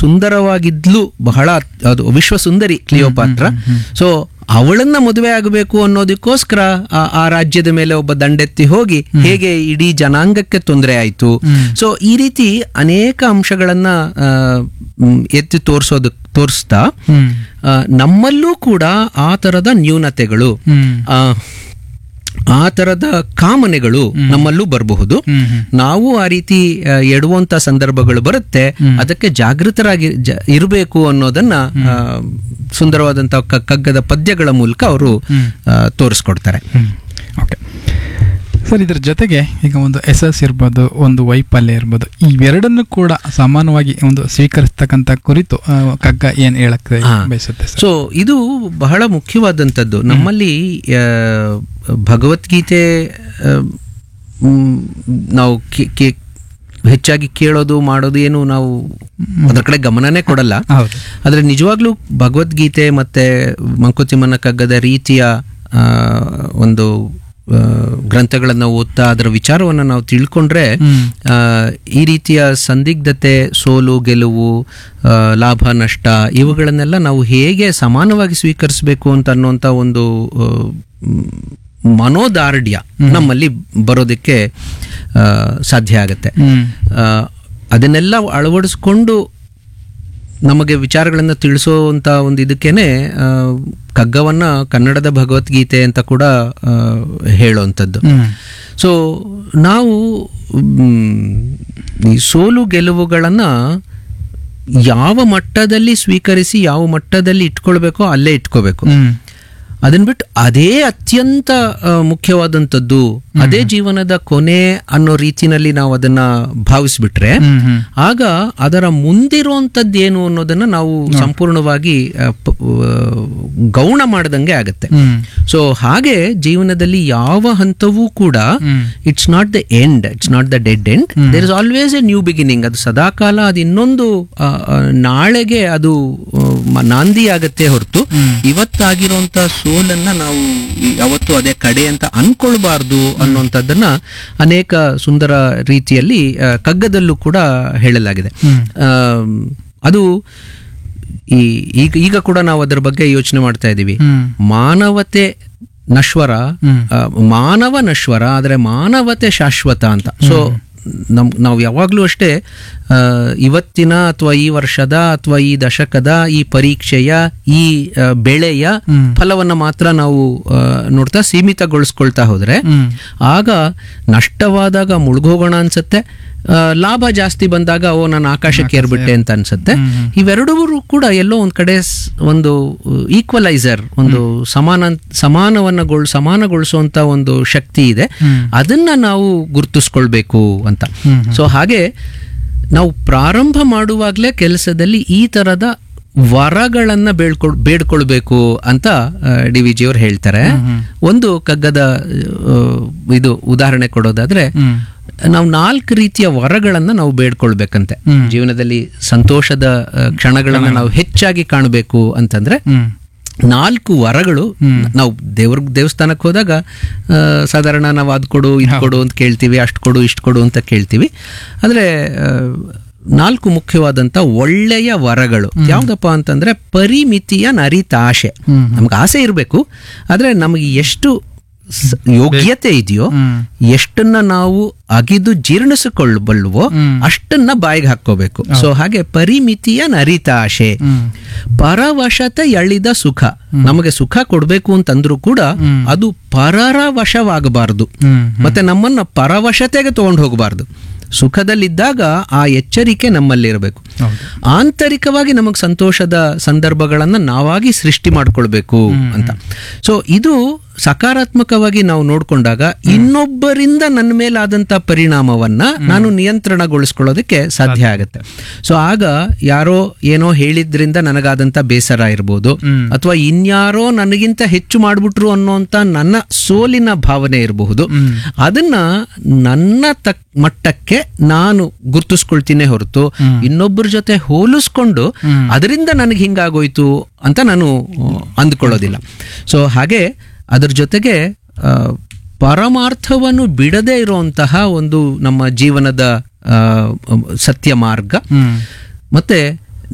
ಸುಂದರವಾಗಿದ್ಲು ಬಹಳ ಅದು ವಿಶ್ವ ಸುಂದರಿ ಕ್ಲಿಯೋಪಾತ್ರ ಸೊ ಅವಳನ್ನ ಮದುವೆ ಆಗಬೇಕು ಅನ್ನೋದಕ್ಕೋಸ್ಕರ ಆ- ಆ ರಾಜ್ಯದ ಮೇಲೆ ಒಬ್ಬ ದಂಡೆತ್ತಿ ಹೋಗಿ ಹೇಗೆ ಇಡೀ ಜನಾಂಗಕ್ಕೆ ತೊಂದರೆ ಆಯ್ತು ಸೊ ಈ ರೀತಿ ಅನೇಕ ಅಂಶಗಳನ್ನ ಆ, ಮ್, ಎತ್ತಿ ತೋರಿಸೋದು ತೋರಿಸ್ತಾ ಹ್ಮ್ ಆ, ನಮ್ಮಲ್ಲೂ ಕೂಡ ಆ ತರದ ನ್ಯೂನತೆಗಳು ಹ್ಮ್ ಆ, ಆ ತರದ ಕಾಮನೆಗಳು ನಮ್ಮಲ್ಲೂ ಬರಬಹುದು ಹ್ಮ್ ಹ್ಮ್ ನಾವು ಆ ರೀತಿ ಆ, ಎಡುವಂತ ಸಂದರ್ಭಗಳು ಬರುತ್ತೆ ಅದಕ್ಕೆ ಜಾಗೃತರಾಗಿ ಜ- ಇರಬೇಕು ಅನ್ನೋದನ್ನ ಆ, ಸುಂದರವಾದಂತಹ ಕ- ಕಗ್ಗದ ಪದ್ಯಗಳ ಮೂಲಕ ಅವರು ತೋರಿಸ್ಕೊಡ್ತಾರೆ ಹ್ಮ್ ಓಕೆ ಸರ್ ಇದ್ರ ಜೊತೆಗೆ ಈಗ ಒಂದು ಯಶಸ್ ಇರ್ಬೋದು ಒಂದು ವೈಫಲ್ಯ ಇರ್ಬೋದು ಇವೆರಡನ್ನು ಕೂಡ ಸಮಾನವಾಗಿ ಒಂದು ಸ್ವೀಕರಿಸ್ತಕ್ಕಂಥ ಕುರಿತು ಆ, ಕಗ್ಗ ಏನ್ ಹೇಳಕ್ಕೆ ಹಾ. ಬಯಸುತ್ತೆ ಸರ್ ಸೊ ಇದು ಬಹಳ ಮುಖ್ಯವಾದಂಥದ್ದು ನಮ್ಮಲ್ಲಿ ಆ, ಭಗವದ್ಗೀತೆ ಆ, ಮ್, ನಾವು ಕೇ- ಕೇ- ಹೆಚ್ಚಾಗಿ ಕೇಳೋದು ಮಾಡೋದು ಏನು ನಾವು ಅದ್ರ ಕಡೆ ಗಮನನೇ ಕೊಡಲ್ಲ ಹೌದು ಆದರೆ ನಿಜವಾಗ್ಲೂ ಭಗವದ್ಗೀತೆ ಮತ್ತೆ ಮಂಕುತಿಮ್ಮನ ಕಗ್ಗದ ರೀತಿಯ ಆ, ಒಂದು ಆ, ಗ್ರಂಥಗಳನ್ನ ಓದ್ತಾ ಅದರ ವಿಚಾರವನ್ನು ನಾವು ತಿಳ್ಕೊಂಡ್ರೆ ಹ್ಮ್. ಆ, ಈ ರೀತಿಯ ಸಂದಿಗ್ಧತೆ ಸೋಲು ಗೆಲುವು ಆ, ಲಾಭ ನಷ್ಟ ಇವುಗಳನ್ನೆಲ್ಲ ನಾವು ಹೇಗೆ ಸಮಾನವಾಗಿ ಸ್ವೀಕರಿಸಬೇಕು ಅಂತ ಅನ್ನುವಂಥ ಒಂದು ಆ, ಮ್, ಮನೋದಾರ್ಢ್ಯ ನಮ್ಮಲ್ಲಿ ಬರೋದಕ್ಕೆ ಆ, ಸಾಧ್ಯ ಆಗತ್ತೆ ಹ್ಮ್ ಆ, ಅದನ್ನೆಲ್ಲ ಅಳವಡಿಸ್ಕೊಂಡು ನಮಗೆ ವಿಚಾರಗಳನ್ನು ತಿಳಿಸುವಂತ ಒಂದು ಇದಕ್ಕೇನೆ ಆ, ಕಗ್ಗವನ್ನ ಕನ್ನಡದ ಭಗವದ್ಗೀತೆ ಅಂತ ಕೂಡ ಆ, ಹೇಳುವಂಥದ್ದು ಹ್ಮ್ ಸೊ ನಾವು ಮ್, ಈ ಸೋಲು ಗೆಲುವುಗಳನ್ನ ಯಾವ ಮಟ್ಟದಲ್ಲಿ ಸ್ವೀಕರಿಸಿ ಯಾವ ಮಟ್ಟದಲ್ಲಿ ಇಟ್ಕೊಳ್ಬೇಕೋ ಅಲ್ಲೇ ಇಟ್ಕೋಬೇಕು ಹ್ಮ್ ಅದನ್ನ ಬಿಟ್ಟು ಅದೇ ಅತ್ಯಂತ ಆ, ಮುಖ್ಯವಾದಂಥದ್ದು ಅದೇ ಜೀವನದ ಕೊನೆ ಅನ್ನೋ ರೀತಿನಲ್ಲಿ ನಾವು ಅದನ್ನ ಭಾವಿಸ್ಬಿಟ್ರೆ ಹ್ಮ್ ಹ್ಮ್ ಆಗ ಅದರ ಮುಂದಿರುವಂಥದ್ದು ಏನು ಅನ್ನೋದನ್ನ ನಾವು ಸಂಪೂರ್ಣವಾಗಿ ಆ, ಪ- ಆ, ಗೌಣ ಮಾಡ್ದಂಗೆ ಆಗತ್ತೆ ಹ್ಮ್ ಸೊ ಹಾಗೆ ಜೀವನದಲ್ಲಿ ಯಾವ ಹಂತವೂ ಕೂಡ hmm it's not the end it's not the dead end there is always a new beginning ಅದು ಸದಾಕಾಲ ಅದು ಇನ್ನೊಂದು ಆ, ಆ, ನಾಳೆಗೆ ಅದು ಆ, ಮ- ನಾಂದಿ ಆಗತ್ತೆ ಹೊರತು ಇವತ್ತಾಗಿರುವಂತ ಸೋಲನ್ನ ನಾವು ಯಾವತ್ತು ಅದೇ ಕಡೆ ಅಂತ ಅನ್ಕೊಳ್ಬಾರ್ದು ಅನ್ನುವಂಥದ್ದನ್ನ ಅನೇಕ ಸುಂದರ ರೀತಿಯಲ್ಲಿ ಆ, ಕಗ್ಗದಲ್ಲೂ ಕೂಡ ಹೇಳಲಾಗಿದೆ ಆ, ಅದು ಈ ಈಗ ಈಗ ಕೂಡ ನಾವು ಅದರ ಬಗ್ಗೆ ಯೋಚನೆ ಮಾಡ್ತಾ ಇದ್ದೀವಿ ಹ್ಮ್ ಮಾನವತೆ ನಶ್ವರ ಹ್ಮ್. ಆ, ಮಾನವ ನಶ್ವರ ಆದರೆ ಮಾನವತೆ ಶಾಶ್ವತ ಅಂತ ಸೊ ನಮ್ ನಾವು ಯಾವಾಗಲೂ ಅಷ್ಟೇ ಆ, ಇವತ್ತಿನ ಅಥವಾ ಈ ವರ್ಷದ ಅಥವಾ ಈ ದಶಕದ ಈ ಪರೀಕ್ಷೆಯ ಈ ಆ, ಬೆಳೆಯ ಹ್ಮ್. ಫಲವನ್ನ ಮಾತ್ರ ನಾವು ಆ, ನೋಡ್ತಾ ಸೀಮಿತಗೊಳಿಸ್ಕೊಳ್ತಾ ಹೋದ್ರೆ ಹ್ಮ್ ಆಗ ನಷ್ಟವಾದಾಗ ಮುಳುಗೋಗೋಣ ಅನ್ಸುತ್ತೆ ಆ, ಲಾಭ ಜಾಸ್ತಿ ಬಂದಾಗ ಓ ನಾನು ಆಕಾಶಕ್ಕೆ ಏರ್ಬಿಟ್ಟೆ ಅಂತ ಅನ್ಸುತ್ತೆ ಇವೆರಡೂ ಕೂಡ ಎಲ್ಲೋ ಒಂದ್ ಕಡೆ ಸ್- ಒಂದು ಈಕ್ವಲೈಸರ್ ಒಂದು ಸಮಾನ ಸಮಾನವನ್ನ ಗೊಳ್ ಸಮಾನಗೊಳಿಸುವಂತ ಒಂದು ಶಕ್ತಿ ಇದೆ ಅದನ್ನ ನಾವು ಗುರುತಿಸ್ಕೊಳ್ಬೇಕು ಅಂತ ಸೊ ಹಾಗೆ ನಾವು ಪ್ರಾರಂಭ ಮಾಡುವಾಗಲೇ ಕೆಲಸದಲ್ಲಿ ಈ ತರದ ವರಗಳನ್ನ ಬೇಡ್ಕೊಳ್ ಬೇಡ್ಕೊಳ್ಬೇಕು ಅಂತ ಡಿ ವಿ ಜಿ ಅವ್ರು ಹೇಳ್ತಾರೆ ಒಂದು ಕಗ್ಗದ ಆ, ಇದು ಉದಾಹರಣೆ ಕೊಡೋದಾದ್ರೆ ಹ್ಮ್ ನಾವು ನಾಲ್ಕು ರೀತಿಯ ವರಗಳನ್ನ ನಾವು ಬೇಡ್ಕೊಳ್ಬೇಕಂತೆ ಹ್ಮ್. ಜೀವನದಲ್ಲಿ ಸಂತೋಷದ ಆ, ಕ್ಷಣಗಳನ್ನ ನಾವು ಹೆಚ್ಚಾಗಿ ಕಾಣಬೇಕು ಅಂತಂದ್ರೆ ಹ್ಮ್ ನಾಲ್ಕು ವರಗಳು ನಾವು ದೇವ್ರ ದೇವಸ್ಥಾನಕ್ಕೆ ಹೋದಾಗ ಆ, ಸಾಧಾರಣ ನಾವು ಅದ್ ಕೊಡು ಇದು ಕೊಡು ಅಂತ ಕೇಳ್ತೀವಿ ಅಷ್ಟು ಕೊಡು ಇಷ್ಟು ಕೊಡು ಅಂತ ಕೇಳ್ತೀವಿ ಆದ್ರೆ ಆ, ನಾಲ್ಕು ಮುಖ್ಯವಾದಂತ ಒಳ್ಳೆಯ ವರಗಳು ಯಾವ್ದಪ್ಪ ಅಂತಂದ್ರೆ ಪರಿಮಿತಿಯ ನರಿತಾಶೆ ನಮ್ಗೆ ಆಸೆ ಇರಬೇಕು ಆದ್ರೆ ನಮಗೆ ಎಷ್ಟು ಸ- ಯೋಗ್ಯತೆ ಇದೆಯೋ ಹ್ಮ್ ಎಷ್ಟನ್ನ ನಾವು ಅಗಿದು ಜೀರ್ಣಿಸಿಕೊಳ್ಳಬಲ್ವೋ ಅಷ್ಟನ್ನ ಬಾಯಿಗೆ ಹಾಕೋಬೇಕು ಸೊ ಹಾಗೆ ಪರಿಮಿತಿಯ ನರಿತಾಶೆ ಹ್ಮ್ ಪರವಶತೆ ಎಳಿದ ಸುಖ ನಮಗೆ ಸುಖ ಕೊಡ್ಬೇಕು ಅಂತಂದ್ರೂ ಕೂಡ ಅದು ಪರರ ವಶವಾಗಬಾರದು ಹ್ಮ್ ಮತ್ತೆ ನಮ್ಮನ್ನ ಪರವಶತೆಗೆ ತಗೊಂಡು ಹೋಗಬಾರ್ದು ಸುಖದಲ್ಲಿದ್ದಾಗ ಆ ಎಚ್ಚರಿಕೆ ನಮ್ಮಲ್ಲಿರಬೇಕು ಹೌದು ಆಂತರಿಕವಾಗಿ ನಮಗೆ ಸಂತೋಷದ ಸಂದರ್ಭಗಳನ್ನ ನಾವಾಗಿ ಸೃಷ್ಟಿ ಮಾಡ್ಕೊಳ್ಬೇಕು ಅಂತ ಸೊ ಇದು ಸಕಾರಾತ್ಮಕವಾಗಿ ನಾವು ನೋಡ್ಕೊಂಡಾಗ ಇನ್ನೊಬ್ಬರಿಂದ ನನ್ನ ಮೇಲಾದಂತ ಪರಿಣಾಮವನ್ನ ನಾನು ನಿಯಂತ್ರಣಗೊಳಿಸ್ಕೊಳ್ಳೋದಕ್ಕೆ ಸಾಧ್ಯ ಆಗುತ್ತೆ ಸೊ ಆಗ ಯಾರೋ ಏನೋ ಹೇಳಿದ್ರಿಂದ ನನಗಾದಂತ ಬೇಸರ ಇರ್ಬೋದು ಅಥವಾ ಇನ್ಯಾರೋ ನನಗಿಂತ ಹೆಚ್ಚು ಮಾಡ್ಬಿಟ್ರು ಅನ್ನೋಂತ ನನ್ನ ಸೋಲಿನ ಭಾವನೆ ಇರಬಹುದು ಅದನ್ನ ನನ್ನ ತಕ್ ಮಟ್ಟಕ್ಕೆ ನಾನು ಗುರ್ತಿಸ್ಕೊಳ್ತೀನಿ ಹೊರತು ಇನ್ನೊಬ್ಬರ ಜೊತೆ ಹೋಲಿಸ್ಕೊಂಡು ಅದರಿಂದ ನನಗೆ ಹಿಂಗಾಗೋಯ್ತು ಅಂತ ನಾನು ಆ, ಅಂದ್ಕೊಳ್ಳೋದಿಲ್ಲ ಸೊ ಹಾಗೆ ಅದ್ರ ಜೊತೆಗೆ ಆ, ಪರಮಾರ್ಥವನ್ನು ಬಿಡದೇ ಇರುವಂತಹ ಒಂದು ನಮ್ಮ ಜೀವನದ ಆ, ಸತ್ಯ ಮಾರ್ಗ ಹ್ಮ್ ಮತ್ತೆ